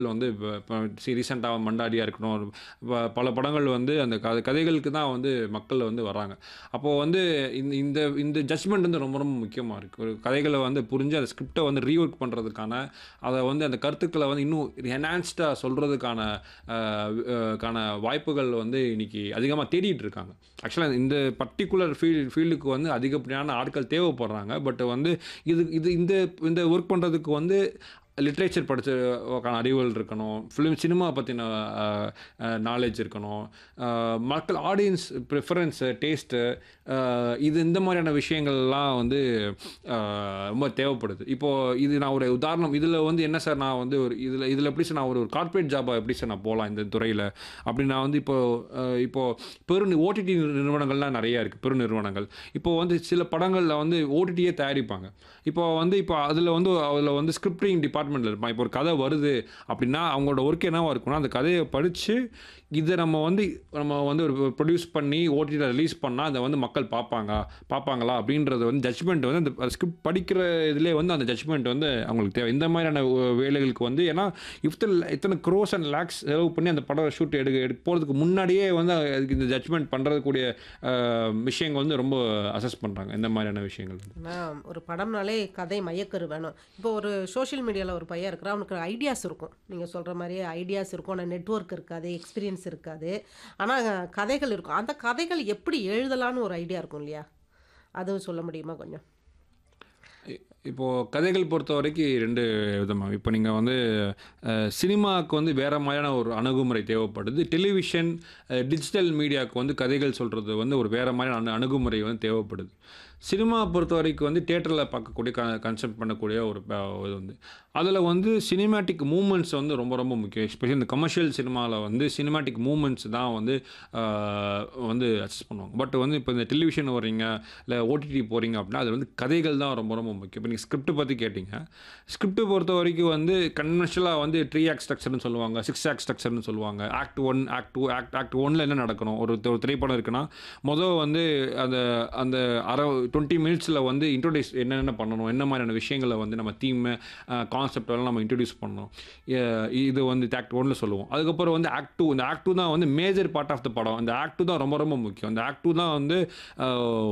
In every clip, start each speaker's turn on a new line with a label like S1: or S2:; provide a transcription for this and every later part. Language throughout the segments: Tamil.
S1: வந்து இப்ப இப்ப சி ரீசென்ட்டா மண்டாடியா இருக்கட்டும், ப பல படங்கள் வந்து அந்த கத கதைகளுக்கு தான் வந்து மக்கள் வந்து வர்றாங்க. அப்போ வந்து இந்த இந்த இந்த ஜட்ஜ்மெண்ட் வந்து ரொம்ப ரொம்ப முக்கியமா இருக்கு. ஒரு கதைகள வந்து புரிஞ்சு அந்த ஸ்கிரிப்ட வந்து ரீவொர்க் பண்றதுக்கான, அத வந்து அந்த கருத்துக்கள வந்து இன்னும் என்ஹான்ஸ்டா சொல்றதுக்கான அ அ க்கான வாய்ப்புகள் வந்து இன்னைக்கு அதிகமா தேடிட்டு இருக்காங்க. ஆக்சுவலா இந்த பர்ட்டிகுலர் ஃபீல் ஃபீல்டுக்கு வந்து அதிகப்படியான ஆட்கள் தேவைப்படுறாங்க. பட் வந்து இது இது இந்த இந்த ஒர்க் பண்றதுக்கு வந்து லிட்ரேச்சர் படிச்ச அறிவுகள் இருக்கணும். ஃபிலிம் சினிமா பத்தின அ அ நாலேட்ஜ் இருக்கணும். அ மக்கள் ஆடியன்ஸ் பிரிஃபரன்ஸ், டேஸ்ட் அ இது இந்த மாதிரியான விஷயங்கள்லாம் வந்து அ ரொம்ப தேவைப்படுது. இப்போ இது நான் ஒரு உதாரணம் இதில வந்து என்ன சார் நான் வந்து ஒரு இதில இதில எப்படி சார் நான் ஒரு கார்ப்பரேட் ஜாப்பா எப்படி சார் நான் போலாம் இந்த துறையில? அப்படின்னு நான் வந்து இப்போ அ இப்போ பெரு ஓடிடி நிறுவனங்கள்லாம் நெறைய இருக்கு. பெரு நிறுவனங்கள். இப்போ வந்து சில படங்கள்ல வந்து ஓடிடியே தயாரிப்பாங்க. இப்போ வந்து இப்போ அதில வந்து அதில வந்து ஸ்கிரிப்டிங் டிபார்ட்மெண்ட்ல இருப்பான். இப்போ ஒரு கதை வருது அப்படின்னா, அவங்களோட ஒர்க் என்னவா இருக்கும்னா, அந்த கதைய படிச்சு, இத நம்ம வந்து நம்ம வந்து ஒரு ப்ரொடியூஸ் பண்ணி ஓடிடில ரிலீஸ் பண்ணா, அத வந்து மக்கள் பார்ப்பாங்க பார்ப்பாங்களா? அப்படின்றது வந்து ஜட்ஜ்மெண்ட் வந்து அந்த ஸ்கிரிப்ட் படிக்கிற இதிலேயே வந்து அந்த ஜட்ஜ்மெண்ட் வந்து அவங்களுக்கு தேவை. இந்த மாதிரியான ஒ வேலைகளுக்கு வந்து ஏன்னா, இத்தன இத்தன குரோர்ஸ் அண்ட் லேக்ஸ் செலவு பண்ணி அந்த படம் ஷூட் எடுக்க எடுக்க போறதுக்கு முன்னாடியே வந்து அதுக்கு இந்த ஜட்ஜ்மெண்ட் பண்றதுக்கூடிய அ விஷயங்கள் வந்து ரொம்ப அசஸ் பண்றாங்க. இந்த மாதிரியான விஷயங்கள்.
S2: ஏன்னா, ஒரு படம்னாலே கதை மையக்கரு வேணும். இப்போ ஒரு சோஷியல் மீடியால ஒரு பையன் இருக்கிறான். அவனுக்கு ஐடியாஸ் இருக்கும். நீங்க சொல்ற மாரியே ஐடியாஸ் இருக்கும். ஆனா நெட்வொர்க் இருக்காது. எக்ஸ்பீரியன்ஸ் இருக்காது. ஆனா கதைகள் இருக்கும். அந்த கதைகள் எப்படி எழுதலான்னு ஒரு ஐடியா இருக்கும் இல்லையா? அதுவும் சொல்ல முடியுமா கொஞ்சம்?
S1: இ இப்போ கதைகள் பொறுத்தவரைக்கும் 2 விதமா. இப்போ நீங்க வந்து அ சினிமாவுக்கு வந்து வேற மாதிரியான ஒரு அணுகுமுறை தேவைப்படுது. டெலிவிஷன், அ டிஜிட்டல் மீடியாவுக்கு வந்து கதைகள் சொல்றது வந்து ஒரு வேற மாதிரியான அணு அணுகுமுறை வந்து தேவைப்படுது. சினிமா பொறுத்தவரைக்கும் வந்து தியேட்டர்ல பார்க்கக்கூடிய க கன்செப்ட் பண்ணக்கூடிய ஒரு ப இது வந்து. அதில வந்து சினிமேட்டிக் மூவ்மெண்ட்ஸ் வந்து ரொம்ப ரொம்ப முக்கியம். எஸ்பெஷலி இந்த கமர்ஷியல் சினிமால வந்து சினிமேட்டிக் மூவ்மெண்ட்ஸ் தான் வந்து அ வந்து அக்சஸ் பண்ணுவாங்க. பட் வந்து இப்போ இந்த டெலிவிஷன் வர்றீங்க, இல்ல ஓடிடி போறீங்க அப்படின்னா, அதில வந்து கதைகள் தான் ரொம்ப ரொம்ப முக்கியம். இப்போ நீங்க ஸ்கிரிப்ட் பத்தி கேட்டீங்க. ஸ்கிரிப்ட் பொறுத்தவரைக்கும் வந்து கன்வென்ஷனலா வந்து 3 ஆக்ட் ஸ்ட்ரக்சர்ன்னு சொல்லுவாங்க. 6 ஆக்ட் ஸ்ட்ரக்சர்ன்னு சொல்லுவாங்க. ஆக்ட் 1, ஆக்ட் 2, ஆக்ட் ஆக்ட் 1ல என்ன நடக்கணும்? ஒரு ஒரு திரைப்படம் இருக்குன்னா, மொத வந்து அந்த அந்த அரை 20 மினிட்ஸ்ல வந்து இன்ட்ரோடியூஸ் என்னென்ன பண்ணணும்? என்ன மாதிரியான விஷயங்கள வந்து நம்ம தீம், அ கான்செப்ட் எல்லாம் நம்ம இன்ட்ரோடியூஸ் பண்ணணும். எ இது வந்து ஆக்ட் 1ல சொல்லுவோம். அதுக்கப்புறம் வந்து ஆக்ட் 2 இந்த ஆக்ட் 2 தான் வந்து மேஜர் பார்ட் ஆஃப் த படம். இந்த ஆக்ட் 2 தான் ரொம்ப ரொம்ப முக்கியம். இந்த ஆக்ட் 2 தான் வந்து அ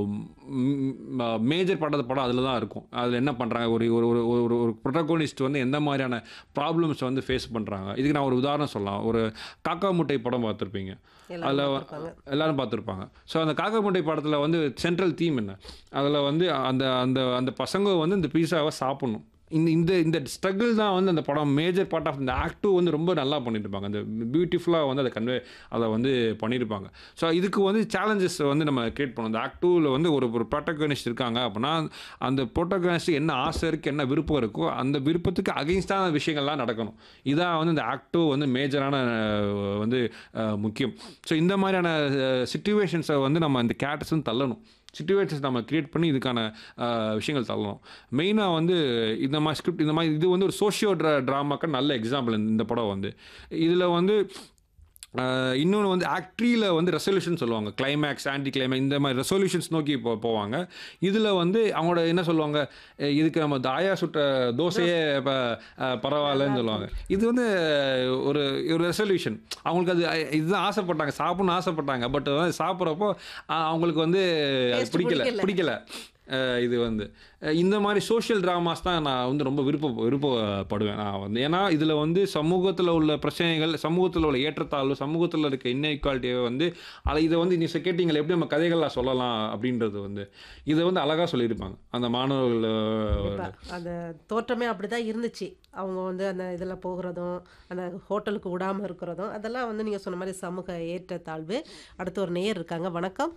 S1: ம் மேஜர் பார்ட் ஆஃப் த படம் அதில தான் இருக்கும். அதில என்ன பண்றாங்க? ஒரு ஒரு ஒரு ஒரு ஒரு புரோட்டகோனிஸ்ட் வந்து எந்த மாதிரியான ப்ராப்ளம்ஸ் வந்து ஃபேஸ் பண்றாங்க? இதுக்கு நான் ஒரு உதாரணம் சொல்லலாம். ஒரு காக்கா முட்டை படம் பார்த்துருப்பீங்க.
S2: எல்லாரும்
S1: அதில
S2: பார்த்துருப்பாங்க.
S1: எல்லாரும் பார்த்துருப்பாங்க. ஸோ அந்த காக்கா முட்டை படத்தில வந்து சென்ட்ரல் தீம் என்ன? அதில வந்து அந்த அந்த அந்த பசங்க வந்து இந்த பீஸாவ சாப்பிடணும். இந்த இந்த இந்த ஸ்ட்ரகிள் தான் வந்து அந்த படம் மேஜர் பார்ட் ஆஃப் இந்த ஆக்ட் 2 வந்து ரொம்ப நல்லா பண்ணியிருப்பாங்க. அந்த பியூட்டிஃபுல்லா வந்து அத கன்வே அத வந்து பண்ணியிருப்பாங்க. ஸோ இதுக்கு வந்து சேலஞ்சஸ் வந்து நம்ம கிரியேட் பண்ணணும். இந்த ஆக்ட் 2ல வந்து ஒரு ஒரு புரோட்டகோனிஸ்ட் இருக்காங்க அப்படின்னா, அந்த புரோட்டகோனிஸ்ட்க்கு என்ன ஆசை இருக்கு, என்ன விருப்பம் இருக்கோ, அந்த விருப்பத்துக்கு அகைன்ஸ்டான விஷயங்கள்லாம் நடக்கணும். இதான் வந்து இந்த ஆக்ட் 2 வந்து மேஜரான வந்து அ முக்கியம். ஸோ இந்த மாதிரியான அ சிட்யூவேஷன்ஸ வந்து நம்ம இந்த கேரக்டர்ஸ்ன்னு தள்ளணும். சிட்யூவேஷன்ஸ் நம்ம கிரியேட் பண்ணி இதுக்கான அ விஷயங்கள் தள்ளணும். மெயினா வந்து இந்த மாரி ஸ்கிரிப்ட் இந்த மாரி இது வந்து ஒரு சோசியோ ட்ரா ட்ராமாக்கு நல்ல எக்ஸாம்பிள் இந்த படம் வந்து. இதில வந்து அ இன்னொன்னு வந்து ஆக்ட் 3ல வந்து ரெசல்யூஷன் சொல்லுவாங்க. கிளைமாக்ஸ், ஆன்டி கிளைமாக்ஸ் இந்த மாரி ரெசல்யூஷன்ஸ் நோக்கி போ போவாங்க. இதில வந்து அவங்களோட என்ன சொல்லுவாங்க? இதுக்கு நம்ம தாயா சுட்ட தோசையே ப அ பரவாயில்லன்னு சொல்லுவாங்க. இது வந்து ஒரு ஒரு ரெசல்யூஷன். அவங்களுக்கு அது இதுதான் ஆசைப்பட்டாங்க. சாப்பிடணும்னு ஆசைப்பட்டாங்க. பட் சாப்பிடுறப்போ அ அவங்களுக்கு வந்து அது
S2: டேஸ்ட்
S1: பிடிக்கல
S2: பிடிக்கல.
S1: பிடிக்கல. அ இது வந்து. இந்த மாரி சோசியல் டிராமாஸ் தான் நான் வந்து ரொம்ப விருப்ப விருப்பப்படுவேன் நான் வந்து. ஏன்னா, இதில வந்து சமூகத்தில உள்ள பிரச்சனைகள், சமூகத்தில உள்ள ஏற்றத்தாழ்வு, சமூகத்தில இருக்க இன்இக்வாலிட்டிய வந்து அத இத வந்து நீங்க கேட்டீங்கல்ல எப்படி நம்ம கதைகளா சொல்லலாம் அப்படின்றது வந்து. இத வந்து அழகா சொல்லியிருப்பாங்க. அந்த மாணவர்கள்
S2: கண்டிப்பா. அந்த தோற்றமே அப்படிதான் இருந்துச்சு. அவங்க வந்து அந்த இதில போகுறதும், அந்த ஹோட்டலுக்கு விடாம இருக்கிறதும், அதெல்லாம் வந்து நீங்க சொன்ன மாரி சமூக ஏற்றத்தாழ்வு. அடுத்து ஒரு நேயர் இருக்காங்க. வணக்கம்.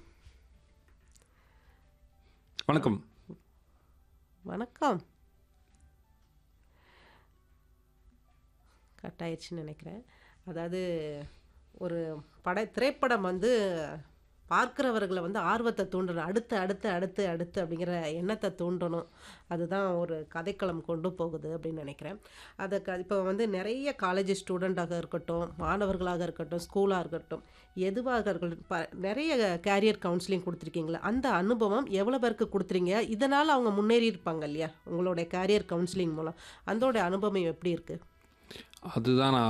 S1: வணக்கம்.
S2: வணக்கம். கட் ஆயிருச்சுன்னு நினைக்கிறேன். அதாவது ஒரு பட திரைப்படம் வந்து பார்க்கிறவர்கள வந்து ஆர்வத்த தூண்டணும். அடுத்து, அடுத்து, அடுத்து, அடுத்து அப்படிங்கிற எண்ணத்த தூண்டணும். அதுதான் ஒரு கதைக்களம் கொண்டு போகுது அப்படின்னு நினைக்கிறேன். அத க இப்போ வந்து நெறைய காலேஜ் ஸ்டூடெண்ட்டாக இருக்கட்டும், மாணவர்களாக இருக்கட்டும், ஸ்கூலா இருக்கட்டும், எதுவாக இருக்கட்டும் ப நெறைய கேரியர் கவுன்சிலிங் குடுத்துருக்கீங்கல்ல, அந்த அனுபவம் எவ்வளோ பேருக்கு குடுத்துறீங்க? இதனால அவங்க முன்னேறி இருப்பாங்க இல்லையா? உங்களுடைய கேரியர் கவுன்சிலிங் மூலம். அதோட அனுபவம் எப்படி இருக்கு?
S1: அதுதான் நான்